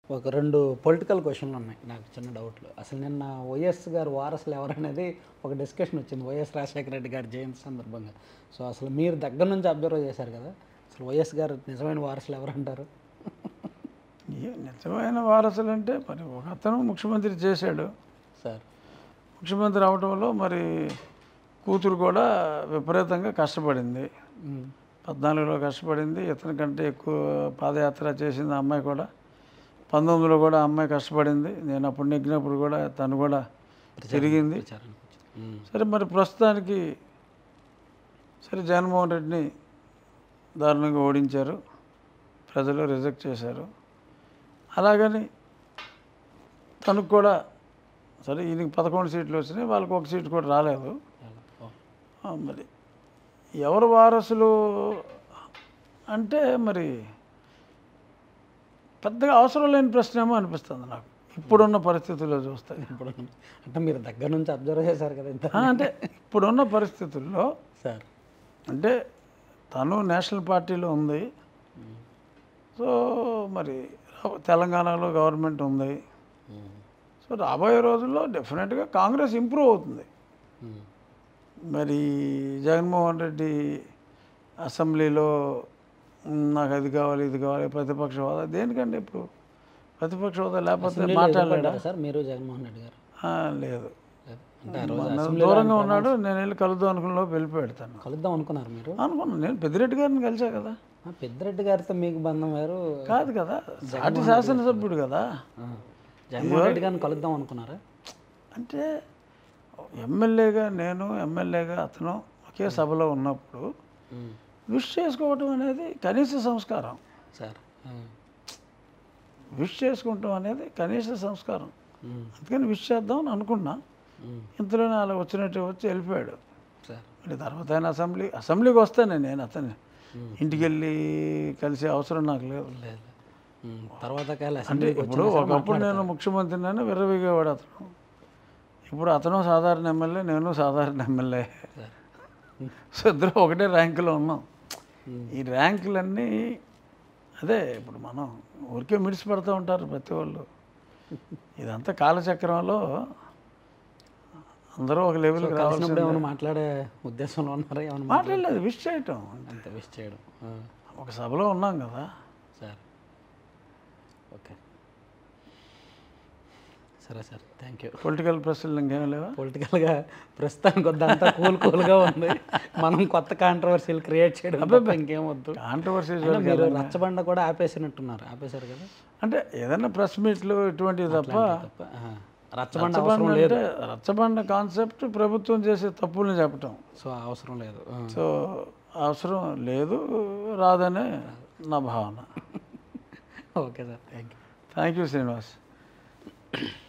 ఒక రెండు పొలిటికల్ క్వశ్చన్లు ఉన్నాయి నాకు చిన్న డౌట్లు అసలు నిన్న వైఎస్ గారు వారసులు ఎవరనేది ఒక డిస్కషన్ వచ్చింది వైఎస్ రాజశేఖర రెడ్డి గారి జయంతి సందర్భంగా సో అసలు మీరు దగ్గర నుంచి అబ్జర్వ్ చేశారు కదా అసలు వైఎస్ గారు నిజమైన వారసులు ఎవరంటారు ఏ నిజమైన వారసులు అంటే మరి ఒక అతను ముఖ్యమంత్రి చేశాడు సార్ ముఖ్యమంత్రి అవడంలో మరి కూతురు కూడా విపరీతంగా కష్టపడింది మ్మ్. పద్నాలుగులో కష్టపడింది ఇతని కంటే ఎక్కువ పాదయాత్ర చేసింది ఆ అమ్మాయి కూడా పంతొమ్మిదిలో కూడా ఆ అమ్మాయి కష్టపడింది నేను అప్పుడు నెగ్గినప్పుడు కూడా తను కూడా తిరిగింది ప్రచారానికి వచ్చింది. మ్మ్. సరే మరి ప్రస్తుతానికి సరే జగన్మోహన్ రెడ్డిని దారుణంగా ఓడించారు ప్రజలు రిజెక్ట్ చేశారు అలాగని తనకు కూడా సరే ఈయనకి పదకొండు సీట్లు వచ్చినాయి వాళ్ళకి ఒక సీటు కూడా రాలేదు చాలా. ఓ. ఆ, మరి ఎవరు వారసులు అంటే మరి పెద్దగా అవసరం లేని ప్రశ్న ఏమో అనిపిస్తుంది నాకు ఇప్పుడున్న పరిస్థితుల్లో చూస్తే ఇప్పుడు అంటే మీరు దగ్గర నుంచి అబ్జర్వ్ చేశారు కదా ఇంత ఆ, అంటే ఇప్పుడున్న పరిస్థితుల్లో సార్ అంటే తను నేషనల్ పార్టీలో ఉంది సో మరి రా- తెలంగాణలో గవర్నమెంట్ ఉంది మ్మ్. సో రాబోయే రోజుల్లో డెఫినెట్గా కాంగ్రెస్ ఇంప్రూవ్ అవుతుంది మ్మ్. మరి జగన్మోహన్ రెడ్డి అసెంబ్లీలో "ఉమ్, నాకు అది కావాలి ఇది కావాలి ప్రతిపక్ష హోదా దేనికండి ఇప్పుడు ప్రతిపక్ష హోదా లేకపోతే అసెంబ్లీలో మాట్లాడలేడా ఎదురుపడ్డారా సార్ మీరు జగన్మోహన్ రెడ్డి గారు ఆ, లేదు లేదు. అంటే ఆ రోజు మొన్న అసెంబ్లీలో దూరంగా ఉన్నాడు నేను వెళ్ళి కలుద్దాం అనుకున్న వెళ్ళిపోయాడు తను కలుద్దాం అనుకున్నారు మీరు అనుకున్నాను నేను పెద్దిరెడ్డి గారిని కలిసా కదా ఆ, పెద్దిరెడ్డి గారితో మీకు బంధం వేరు కాదు కదా సాటి శాసనసభ్యుడు కదా ఆ, జగన్మోహన్ రెడ్డి గారిని కలుద్దాం అనుకున్నారా అంటే ఎమ్మెల్యేగా నేను ఎమ్మెల్యేగా అతను ఒకే సభలో ఉన్నప్పుడు మ్మ్. విష్ చేసుకోవటం అనేది కనీస సంస్కారం సార్ ఆ. విష్ చేసుకుంటాం అనేది కనీస సంస్కారం మ్మ్. అందుకని విష్ చేద్దాం అని అనుకున్నా మ్మ్. ఇంతలోనే అలా వచ్చినట్టు వచ్చి వెళ్ళిపోయాడు సార్ మరి తర్వాత ఆయన అసెంబ్లీ అసెంబ్లీకి వస్తానే నేను అతన్ని ఇంటికి వెళ్ళి కలిసే అవసరం నాకు లేదు లేదు మ్మ్. తర్వాత కాల అంటే అసెంబ్లీకి ఇప్పుడు వచ్చినా సరే ఒకప్పుడు నేను ముఖ్యమంత్రిని విర్రవీగేవాడు అతను ఇప్పుడు అతను సాధారణ ఎమ్మెల్యే నేను సాధారణ ఎమ్మెల్యే సార్ సో ఇద్దరు ఒకటే ర్యాంకులో ఉన్నాం మ్మ్. ఈ ర్యాంకులన్నీ అదే ఇప్పుడు మనం ఊరికే మిడిసి పడుతూ ఉంటారు ప్రతి వాళ్ళు ఇదంతా కాలచక్రంలో అందరూ ఒక లెవెల్కి రావాల్సి కలిసినప్పుడు ఏమైనా మాట్లాడే ఉద్దేశంలో ఉన్నారా ఏమైనా మాట్లా- మాట్లాడలేదు విష్ చేయటం అంత విష్ చేయడం ఆ. ఒక సభలో ఉన్నాం కదా సార్ ఓకే సరే సార్ థ్యాంక్ యూ పొలిటికల్ ప్రశ్నలు ఇంకేం లేవా పొలిటికల్గా ప్రస్తుతానికి వద్దంతా కూల్ కూల్గా ఉంది మనం కొత్త కాంట్రవర్సీలు క్రియేట్ చేయడం తప్ప ఇంకేం వద్దు కాంట్రవర్సీ అయినా మీరు రచ్చబండ కూడా ఆపేసినట్టున్నారు ఆపేశారు కదా అంటే ఏదైనా ప్రెస్ మీట్లు ఇటువంటివి తప్ప తప్ప ఆ, రచ్చబండ అవసరం రచ్చబండ లేదు అంటే రచ్చబండ కాన్సెప్ట్ ప్రభుత్వం చేసే తప్పుల్ని చెప్పటం సో అవసరం లేదు ఆ. సో అవసరం లేదు రాదనే నా భావన okay sir thank you thank you Srinivas